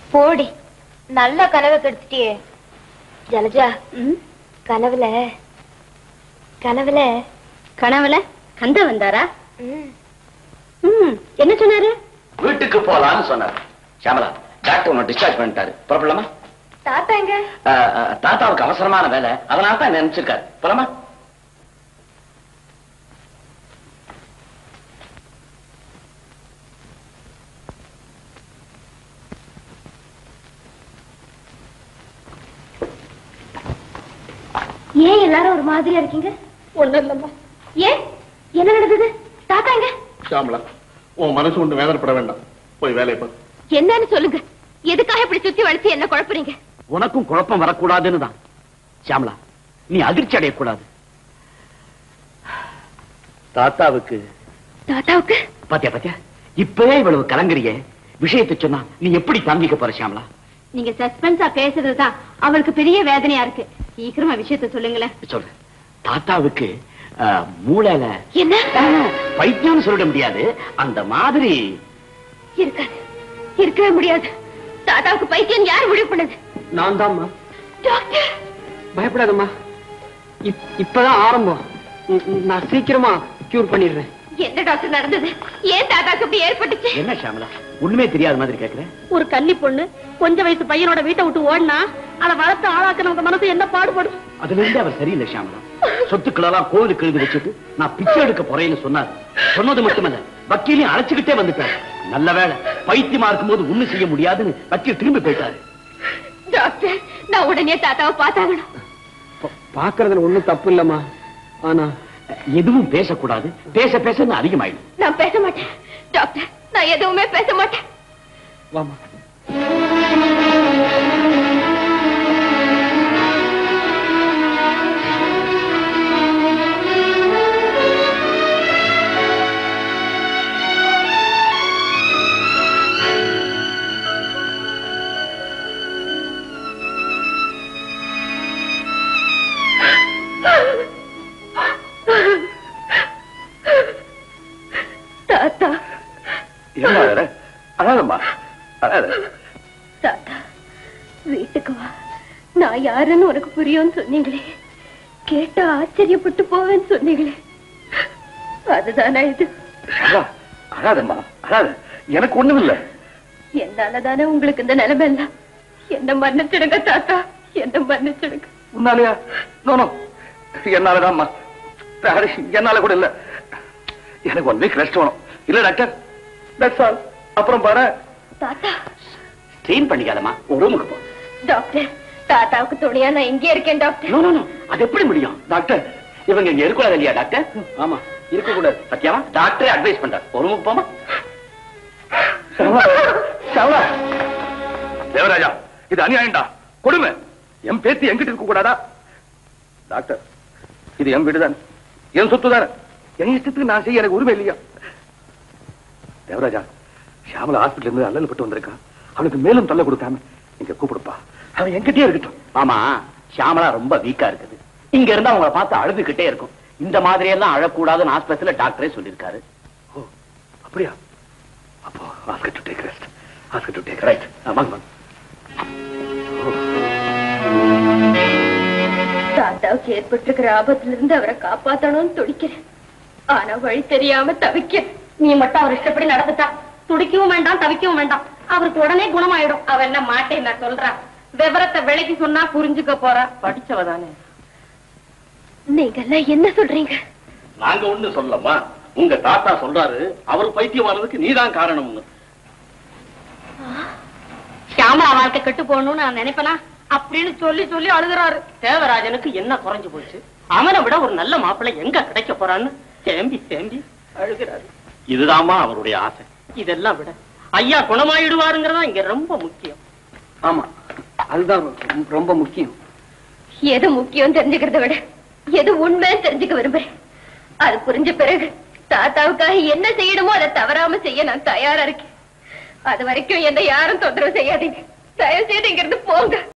போடி நல்ல கனவை கெடுத்துட்டியே ஜலஜா கனவுல கனவுல கனவுல கந்த வந்தாரா ம், ம் என்ன சொன்னாரு வீட்டுக்கு போலான்னு சொன்னார் ஷாமலா டாக்டர் உன்னை டிஸ்சார்ஜ் பண்ணிட்டாரு புறப்படலாமா தாத்தா எங்க அஹ், அஹ், தாத்தாவுக்கு அவசரமான வேலை அதனால தான் நினைச்சிருக்காரு போலாமா ஏன் எல்லாரும் ஒரு மாதிரியா இருக்கீங்க ஒண்ணும் இல்லம்மா ஏன் என்ன நடந்தது தாத்தா எங்க ஷாமலா உன் மனசு ஒன்று வேதனைப்பட வேண்டாம் போய் வேலையை பாரு என்னன்னு சொல்லுங்க எதுக்காக இப்படி சுத்தி வளைச்சு என்ன குழப்புறீங்க உனக்கும் குழப்பம் வரக்கூடாதுன்னு தான் ஷாமலா நீ அதிர்ச்சி அடையக்கூடாது தாத்தாவுக்கு தாத்தாவுக்கு பாத்தியா பாத்தியா இப்பவே இவ்வளவு கலங்கரிய விஷயத்தை சொன்னா நீ எப்படி தாங்கிக்க போற ஷாமலா நீங்க சஸ்பென்ஸா பேசுறதுதான் அவளுக்கு பெரிய வேதனையா இருக்கு சீக்கிரமா விஷயத்த சொல்லுங்களேன் சொல்லு தாத்தாவுக்கு அஹ், மூளையில என்ன அஹ், பைத்தியம்னு சொல்லிட முடியாது அந்த மாதிரி இருக்காது இருக்கவே முடியாது தாத்தாவுக்கு பைத்தியம் யார் முடிவு பண்ணது நான் தான்மா டாக்டர் பயப்படாதம்மா இப்- இப்பதான் ஆரம்பம் ம், ம், நான் சீக்கிரமா கியூர் பண்ணிடுறேன் என்ன டாக்டர் நடந்தது ஏன் தாத்தாக்கு இப்படி ஏற்பட்டுச்சு என்ன ஷாமலா ஒண்ணுமே தெரியாத மாதிரி கேக்குற ஒரு கன்னி பொண்ணு கொஞ்ச வயசு பையனோட வீட்டை விட்டு ஓடினா அதை வளர்த்து ஆளாக்குனவங்க மனசு என்ன பாடுபடும் அதுல இருந்து அவர் சரியில்லை ஷாமலா சொத்துக்களெல்லாம் கோவிலுக்கு எழுதி வச்சுட்டு நான் பிச்சை எடுக்க போறேன்னு சொன்னார் சொன்னது மட்டுமல்ல வக்கீலையும் அழைச்சுக்கிட்டே வந்துட்டார் நல்ல வேளை பைத்தியமா இருக்கும்போது ஒண்ணும் செய்ய முடியாதுன்னு வக்கீல் திரும்பி போயிட்டாரு டாக்டர் நான் உடனே தாத்தாவை பார்த்தாகணும் பா- பாக்குறதுல ஒண்ணும் தப்பு இல்லம்மா ஆனா எதுவும் பேசக்கூடாது பேச பேச அதிகமாயிடும் நான் பேச மாட்டேன் டாக்டர் நான் எதுவுமே பேச மாட்டேன் வாமா தாத்தா என்ன அழாதம்மா அழாத தாத்தா வீட்டுக்கு வா நான் யாருன்னு உனக்கு புரியும்னு சொன்னீங்களே கேட்டா ஆச்சரியப்பட்டு போவேன்னு சொன்னீங்களே அதுதானா இது அழாதம்மா அழாத எனக்கு ஒண்ணும் இல்ல என்னாலதானே உங்களுக்கு இந்த நிலைமை எல்லாம் என்ன மன்னிச்சிடுங்க தாத்தா என்ன மன்னிச்சிடுங்க உன்னாலயா நோனோ என்னாலதான்மா வேற என்னால கூட இல்ல எனக்கு ஒன் வீக் ரெஸ்ட் வேணும் இல்ல டாக்டர் தட்ஸ் ஆல் அப்புறம் பாரு தாத்தா ஸ்ட்ரெயின் பண்ணிக்காதம்மா ஒரு ரூமுக்கு போ டாக்டர் தாத்தாவுக்கு துணையா நான் இங்கே இருக்கேன் டாக்டர் நோ நோ நோ அது எப்படி முடியும் டாக்டர் இவங்க இங்க இருக்கக்கூடாது இல்லையா டாக்டர் ஆமா இருக்க கூடாது சத்தியாமா டாக்டரே அட்வைஸ் பண்றார் ஒரு ரூமுக்கு போமா தேவராஜா இது அநியாயம்டா கொடுமை என் பேத்தி என்கிட்ட இருக்க கூடாதா டாக்டர் இது என் வீடு என் சொத்து தானே என் இஷ்டத்துக்கு நான் செய்ய எனக்கு உரிமை இல்லையா தேவராஜா ஷியாமலா ஹாஸ்பிட்டல் இருந்து அல்லல் பட்டு வந்திருக்கான் அவளுக்கு மேலும் தொல்லை கொடுக்காம இங்க கூப்பிடுப்பா அவன் என்கிட்டயே இருக்கட்டும் ஆமா ஷியாமலா ரொம்ப வீக்கா இருக்குது இங்க இருந்தா அவங்கள பார்த்து அழுதுகிட்டே இருக்கும் இந்த மாதிரி எல்லாம் அழக்கூடாதுன்னு ஆஸ்பத்திரியில டாக்டரே சொல்லியிருக்காரு ஓ அப்படியா அப்போ Oscar to take rest Oscar to take right வாங்க வாங்க தாத்தாவுக்கு ஏற்பட்டிருக்கிற ஆபத்துல இருந்து அவரை காப்பாத்தணும்னு துடிக்கிறேன் ஆனா வழி தெரியாம தவிக்கிறேன் நீ மட்டும் அவர் இஷ்டப்படி நடந்துட்டா துடிக்கவும் வேண்டாம் தவிக்கவும் வேண்டாம் அவருக்கு உடனே குணமாயிடும் அவ என்ன மாட்டேன் நான் சொல்றேன் விவரத்தை விலைக்கு சொன்னா புரிஞ்சுக்க போறா படிச்சவ தானே நீங்க எல்லாம் என்ன சொல்றீங்க நாங்க ஒண்ணு சொல்லமா உங்க தாத்தா சொல்றாரு அவர் பைத்தியமானதுக்கு நீதான் காரணம்னு சியாமலா வாழ்க்கை கெட்டு போகணும்னு நான் நினைப்பனா அப்படின்னு சொல்லி சொல்லி அழுகுறாரு தேவராஜனுக்கு என்ன குறைஞ்சு போச்சு அவனை விட ஒரு நல்ல மாப்பிள்ளை எங்க கிடைக்க போறான்னு தேம்பி தேம்பி அழுகிறாரு இதுதாம்மா அவருடைய ஆசை இதெல்லாம் விட ஐயா குணமாயிடுவாருங்கிறதா இங்க ரொம்ப முக்கியம் ஆமா அதுதான் ரொம்ப- ரொம்ப முக்கியம் எது முக்கியம் தெரிஞ்சுக்கிறத விட எது உண்மைன்னு தெரிஞ்சுக்க விரும்புறேன் அது புரிஞ்ச பிறகு தாத்தாவுக்காக என்ன செய்யணுமோ அதை தவறாம செய்ய நான் தயாரா இருக்கேன் அது வரைக்கும் என்ன யாரும் தொந்தரவு செய்யாதீங்க தயவு செய்து இங்க இருந்து போங்க